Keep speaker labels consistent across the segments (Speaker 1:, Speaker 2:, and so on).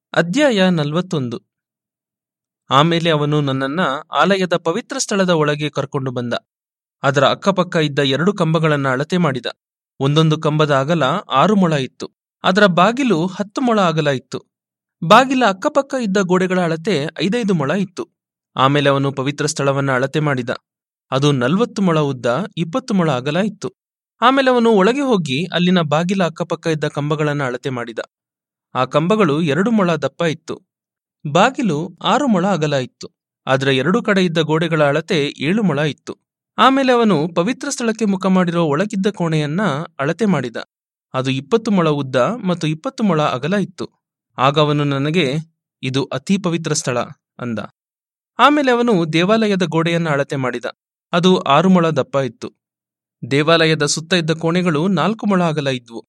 Speaker 1: ಅಧ್ಯಾಯ ನಲವತ್ತೊಂದು ಆಮೇಲೆ ಅವನು ನನ್ನನ್ನ ಆಲಯದ ಪವಿತ್ರ ಸ್ಥಳದ ಒಳಗೆ ಕರ್ಕೊಂಡು ಬಂದ ಅದರ ಅಕ್ಕಪಕ್ಕ ಇದ್ದ ಎರಡು ಕಂಬಗಳನ್ನ ಅಳತೆ ಮಾಡಿದ ಒಂದೊಂದು ಕಂಬದ ಅಗಲ ಆರು ಮೊಳ ಇತ್ತು ಅದರ ಬಾಗಿಲು ಹತ್ತು ಮೊಳ ಅಗಲ ಇತ್ತು ಬಾಗಿಲ ಅಕ್ಕಪಕ್ಕ ಇದ್ದ ಗೋಡೆಗಳ ಅಳತೆ ಐದೈದು ಮೊಳ ಇತ್ತು ಆಮೇಲೆ ಅವನು ಪವಿತ್ರ ಸ್ಥಳವನ್ನ ಅಳತೆ ಮಾಡಿದ ಅದು ನಲ್ವತ್ತು ಮೊಳ ಉದ್ದ ಇಪ್ಪತ್ತು ಮೊಳ ಅಗಲ ಇತ್ತು ಆಮೇಲೆ ಅವನು ಒಳಗೆ ಹೋಗಿ ಅಲ್ಲಿನ ಬಾಗಿಲ ಅಕ್ಕಪಕ್ಕ ಇದ್ದ ಕಂಬಗಳನ್ನ ಅಳತೆ ಮಾಡಿದ ಆ ಕಂಬಗಳು ಎರಡು ಮೊಳ ದಪ್ಪ ಇತ್ತು ಬಾಗಿಲು ಆರು ಮೊಳ ಅಗಲ ಇತ್ತು ಅದರ ಎರಡು ಕಡೆ ಇದ್ದ ಗೋಡೆಗಳ ಅಳತೆ ಏಳು ಮೊಳ ಇತ್ತು ಆಮೇಲೆ ಅವನು ಪವಿತ್ರ ಸ್ಥಳಕ್ಕೆ ಮುಖ ಮಾಡಿರೋ ಒಳಗಿದ್ದ ಕೋಣೆಯನ್ನ ಅಳತೆ ಮಾಡಿದ ಅದು ಇಪ್ಪತ್ತು ಮೊಳ ಉದ್ದ ಮತ್ತು ಇಪ್ಪತ್ತು ಮೊಳ ಅಗಲ ಇತ್ತು ಆಗ ಅವನು ನನಗೆ ಇದು ಅತಿ ಪವಿತ್ರ ಸ್ಥಳ ಅಂದ ಆಮೇಲೆ ಅವನು ದೇವಾಲಯದ ಗೋಡೆಯನ್ನ ಅಳತೆ ಮಾಡಿದ ಅದು ಆರು ಮೊಳ ದಪ್ಪ ಇತ್ತು ದೇವಾಲಯದ ಸುತ್ತ ಇದ್ದ ಕೋಣೆಗಳು ನಾಲ್ಕು ಮೊಳ ಅಗಲ ಇದ್ವು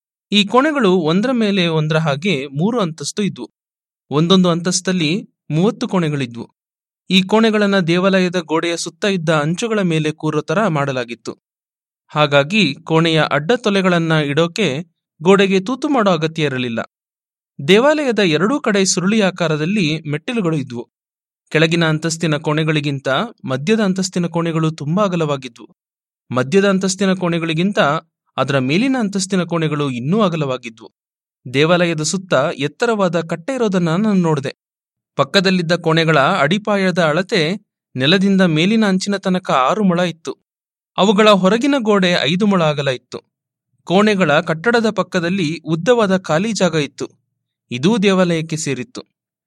Speaker 1: ಈ ಕೋಣೆಗಳು ಒಂದರ ಮೇಲೆ ಒಂದರ ಹಾಗೆ ಮೂರು ಅಂತಸ್ತು ಇದ್ವು ಒಂದೊಂದು ಅಂತಸ್ತಲ್ಲಿ ಮೂವತ್ತು ಕೋಣೆಗಳಿದ್ವು ಈ ಕೋಣೆಗಳನ್ನ ದೇವಾಲಯದ ಗೋಡೆಯ ಸುತ್ತ ಇದ್ದ ಅಂಚುಗಳ ಮೇಲೆ ಕೂರೋ ತರ ಮಾಡಲಾಗಿತ್ತು ಹಾಗಾಗಿ ಕೋಣೆಯ ಅಡ್ಡ ತೊಲೆಗಳನ್ನ ಇಡೋಕೆ ಗೋಡೆಗೆ ತೂತು ಮಾಡೋ ಅಗತ್ಯ ಇರಲಿಲ್ಲ ದೇವಾಲಯದ ಎರಡೂ ಕಡೆ ಸುರುಳಿ ಆಕಾರದಲ್ಲಿ ಮೆಟ್ಟಿಲುಗಳು ಇದ್ವು ಕೆಳಗಿನ ಅಂತಸ್ತಿನ ಕೋಣೆಗಳಿಗಿಂತ ಮಧ್ಯದ ಅಂತಸ್ತಿನ ಕೋಣೆಗಳು ತುಂಬಾ ಅಗಲವಾಗಿದ್ವು ಮಧ್ಯದ ಅಂತಸ್ತಿನ ಕೋಣೆಗಳಿಗಿಂತ ಅದರ ಮೇಲಿನ ಅಂತಸ್ತಿನ ಕೋಣೆಗಳು ಇನ್ನೂ ಅಗಲವಾಗಿದ್ವು ದೇವಾಲಯದ ಸುತ್ತ ಎತ್ತರವಾದ ಕಟ್ಟೆ ಇರೋದನ್ನ ನಾನು ನೋಡಿದೆ ಪಕ್ಕದಲ್ಲಿದ್ದ ಕೋಣೆಗಳ ಅಡಿಪಾಯದ ಅಳತೆ ನೆಲದಿಂದ ಮೇಲಿನ ಅಂಚಿನ ತನಕ ಆರು ಮೊಳ ಇತ್ತು ಅವುಗಳ ಹೊರಗಿನ ಗೋಡೆ ಐದು ಮೊಳ ಅಗಲ ಇತ್ತು ಕೋಣೆಗಳ ಕಟ್ಟಡದ ಪಕ್ಕದಲ್ಲಿ ಉದ್ದವಾದ ಖಾಲಿ ಜಾಗ ಇತ್ತು ಇದೂ ದೇವಾಲಯಕ್ಕೆ ಸೇರಿತ್ತು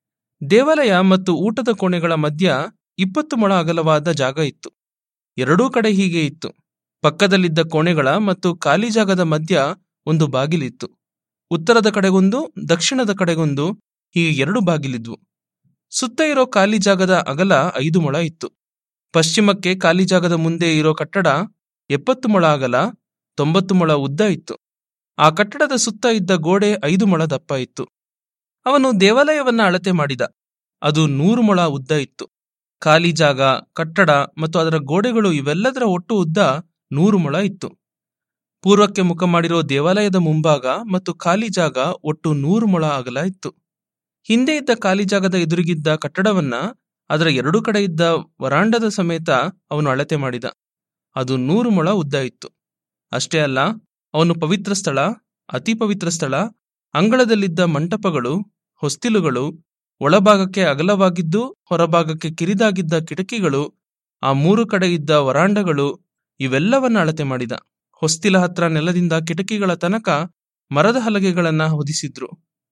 Speaker 1: ದೇವಾಲಯ ಮತ್ತು ಊಟದ ಕೋಣೆಗಳ ಮಧ್ಯ ಇಪ್ಪತ್ತು ಮೊಳ ಅಗಲವಾದ ಜಾಗ ಇತ್ತು ಎರಡೂ ಕಡೆ ಹೀಗೆ ಇತ್ತು ಪಕ್ಕದಲ್ಲಿದ್ದ ಕೋಣೆಗಳ ಮತ್ತು ಖಾಲಿ ಜಾಗದ ಮಧ್ಯ ಒಂದು ಬಾಗಿಲಿತ್ತು ಉತ್ತರದ ಕಡೆಗೊಂದು ದಕ್ಷಿಣದ ಕಡೆಗೊಂದು ಹೀಗೆ ಎರಡು ಬಾಗಿಲಿದ್ವು ಸುತ್ತ ಇರೋ ಖಾಲಿ ಜಾಗದ ಅಗಲ ಐದು ಮೊಳ ಇತ್ತು ಪಶ್ಚಿಮಕ್ಕೆ ಖಾಲಿ ಜಾಗದ ಮುಂದೆ ಇರೋ ಕಟ್ಟಡ ಎಪ್ಪತ್ತು ಮೊಳ ಅಗಲ ತೊಂಬತ್ತು ಮೊಳ ಉದ್ದ ಇತ್ತು ಆ ಕಟ್ಟಡದ ಸುತ್ತ ಇದ್ದ ಗೋಡೆ ಐದು ಮೊಳ ದಪ್ಪ ಇತ್ತು ಅವನು ದೇವಾಲಯವನ್ನ ಅಳತೆ ಮಾಡಿದ ಅದು ನೂರು ಮೊಳ ಉದ್ದ ಇತ್ತು ಖಾಲಿ ಜಾಗ ಕಟ್ಟಡ ಮತ್ತು ಅದರ ಗೋಡೆಗಳು ಇವೆಲ್ಲದರ ಒಟ್ಟು ಉದ್ದ ನೂರು ಮೊಳ ಇತ್ತು ಪೂರ್ವಕ್ಕೆ ಮುಖ ಮಾಡಿರೋ ದೇವಾಲಯದ ಮುಂಭಾಗ ಮತ್ತು ಖಾಲಿ ಜಾಗ ಒಟ್ಟು ನೂರು ಮೊಳ ಅಗಲ ಇತ್ತು ಹಿಂದೆ ಇದ್ದ ಖಾಲಿ ಜಾಗದ ಎದುರಿಗಿದ್ದ ಕಟ್ಟಡವನ್ನ ಅದರ ಎರಡು ಕಡೆ ಇದ್ದ ವರಾಂಡದ ಸಮೇತ ಅವನು ಅಳತೆ ಮಾಡಿದ ಅದು ನೂರು ಮೊಳ ಉದ್ದ ಇತ್ತು ಅಷ್ಟೇ ಅಲ್ಲ ಅವನು ಪವಿತ್ರ ಸ್ಥಳ ಅತಿ ಪವಿತ್ರ ಸ್ಥಳ ಅಂಗಳದಲ್ಲಿದ್ದ ಮಂಟಪಗಳು ಹೊಸ್ತಿಲುಗಳು ಒಳಭಾಗಕ್ಕೆ ಅಗಲವಾಗಿದ್ದು ಹೊರಭಾಗಕ್ಕೆ ಕಿರಿದಾಗಿದ್ದ ಕಿಟಕಿಗಳು ಆ ಮೂರು ಕಡೆ ಇದ್ದ ವರಾಂಡಗಳು ಇವೆಲ್ಲವನ್ನ ಅಳತೆ ಮಾಡಿದ ಹೊಸ್ತಿಲ ಹತ್ರ ನೆಲದಿಂದ ಕಿಟಕಿಗಳ ತನಕ ಮರದ ಹಲಗೆಗಳನ್ನ ಹೊದಿಸಿದ್ರು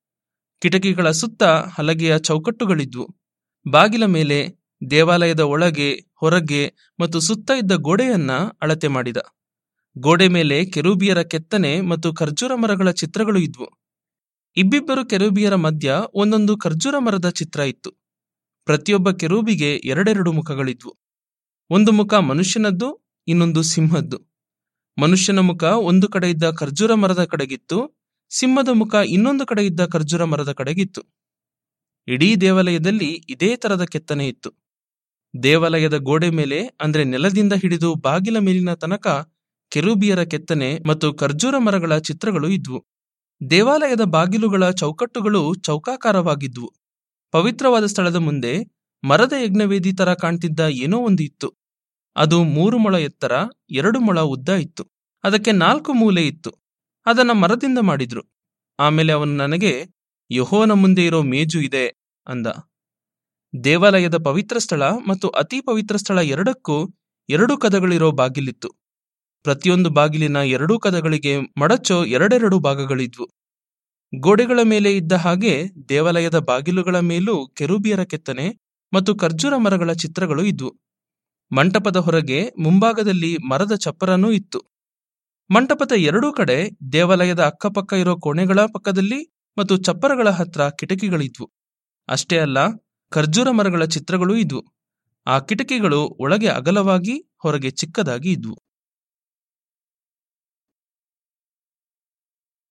Speaker 1: ಕಿಟಕಿಗಳ ಸುತ್ತ ಹಲಗೆಯ ಚೌಕಟ್ಟುಗಳಿದ್ವು ಬಾಗಿಲ ಮೇಲೆ ದೇವಾಲಯದ ಒಳಗೆ ಹೊರಗೆ ಮತ್ತು ಸುತ್ತ ಇದ್ದ ಗೋಡೆಯನ್ನ ಅಳತೆ ಮಾಡಿದ ಗೋಡೆ ಮೇಲೆ ಕೆರೂಬಿಯರ ಕೆತ್ತನೆ ಮತ್ತು ಖರ್ಜೂರ ಮರಗಳ ಚಿತ್ರಗಳು ಇದ್ವು ಇಬ್ಬಿಬ್ಬರು ಕೆರೂಬಿಯರ ಮಧ್ಯ ಒಂದೊಂದು ಖರ್ಜೂರ ಮರದ ಚಿತ್ರ ಇತ್ತು ಪ್ರತಿಯೊಬ್ಬ ಕೆರೂಬಿಗೆ ಎರಡೆರಡು ಮುಖಗಳಿದ್ವು ಒಂದು ಮುಖ ಮನುಷ್ಯನದ್ದು ಇನ್ನೊಂದು ಸಿಂಹದ್ದು ಮನುಷ್ಯನ ಮುಖ ಒಂದು ಕಡೆ ಇದ್ದ ಖರ್ಜೂರ ಮರದ ಕಡೆಗಿತ್ತು ಸಿಂಹದ ಮುಖ ಇನ್ನೊಂದು ಕಡೆ ಇದ್ದ ಖರ್ಜೂರ ಮರದ ಕಡೆಗಿತ್ತು ಇಡೀ ದೇವಾಲಯದಲ್ಲಿ ಇದೇ ತರದ ಕೆತ್ತನೆ ಇತ್ತು ದೇವಾಲಯದ ಗೋಡೆ ಮೇಲೆ ಅಂದ್ರೆ ನೆಲದಿಂದ ಹಿಡಿದು ಬಾಗಿಲ ಮೇಲಿನ ತನಕ ಕೆರೂಬಿಯರ ಕೆತ್ತನೆ ಮತ್ತು ಖರ್ಜೂರ ಮರಗಳ ಚಿತ್ರಗಳು ಇದ್ವು ದೇವಾಲಯದ ಬಾಗಿಲುಗಳ ಚೌಕಟ್ಟುಗಳು ಚೌಕಾಕಾರವಾಗಿದ್ವು ಪವಿತ್ರವಾದ ಸ್ಥಳದ ಮುಂದೆ ಮರದ ಯಜ್ಞವೇದಿ ತರ ಕಾಣ್ತಿದ್ದ ಏನೋ ಒಂದು ಇತ್ತು ಅದು ಮೂರು ಮೊಳ ಎತ್ತರ ಎರಡು ಮೊಳ ಉದ್ದ ಇತ್ತು ಅದಕ್ಕೆ ನಾಲ್ಕು ಮೂಲೆ ಇತ್ತು ಅದನ್ನ ಮರದಿಂದ ಮಾಡಿದ್ರು ಆಮೇಲೆ ಅವನು ನನಗೆ ಯಹೋವನ ಮುಂದೆ ಇರೋ ಮೇಜು ಇದೆ ಅಂದ ದೇವಾಲಯದ ಪವಿತ್ರ ಸ್ಥಳ ಮತ್ತು ಅತಿ ಪವಿತ್ರ ಸ್ಥಳ ಎರಡಕ್ಕೂ ಎರಡು ಕದಗಳಿರೋ ಬಾಗಿಲಿತ್ತು ಪ್ರತಿಯೊಂದು ಬಾಗಿಲಿನ ಎರಡೂ ಕದಗಳಿಗೆ ಮಡಚೋ ಎರಡೆರಡು ಭಾಗಗಳಿದ್ವು ಗೋಡೆಗಳ ಮೇಲೆ ಇದ್ದ ಹಾಗೆ ದೇವಾಲಯದ ಬಾಗಿಲುಗಳ ಮೇಲೂ ಕೆರೂಬಿಯರ ಕೆತ್ತನೆ ಮತ್ತು ಖರ್ಜೂರ ಮರಗಳ ಚಿತ್ರಗಳು ಇದ್ವು ಮಂಟಪದ ಹೊರಗೆ ಮುಂಭಾಗದಲ್ಲಿ ಮರದ ಚಪ್ಪರನೂ ಇತ್ತು ಮಂಟಪದ ಎರಡೂ ಕಡೆ ದೇವಾಲಯದ ಅಕ್ಕಪಕ್ಕ ಇರೋ ಕೋಣೆಗಳ ಪಕ್ಕದಲ್ಲಿ ಮತ್ತು ಚಪ್ಪರಗಳ ಹತ್ರ ಕಿಟಕಿಗಳಿದ್ವು ಅಷ್ಟೇ ಅಲ್ಲ ಖರ್ಜೂರ ಮರಗಳ ಚಿತ್ರಗಳೂ ಇದ್ವು ಆ ಕಿಟಕಿಗಳು ಒಳಗೆ ಅಗಲವಾಗಿ ಹೊರಗೆ ಚಿಕ್ಕದಾಗಿ ಇದ್ವು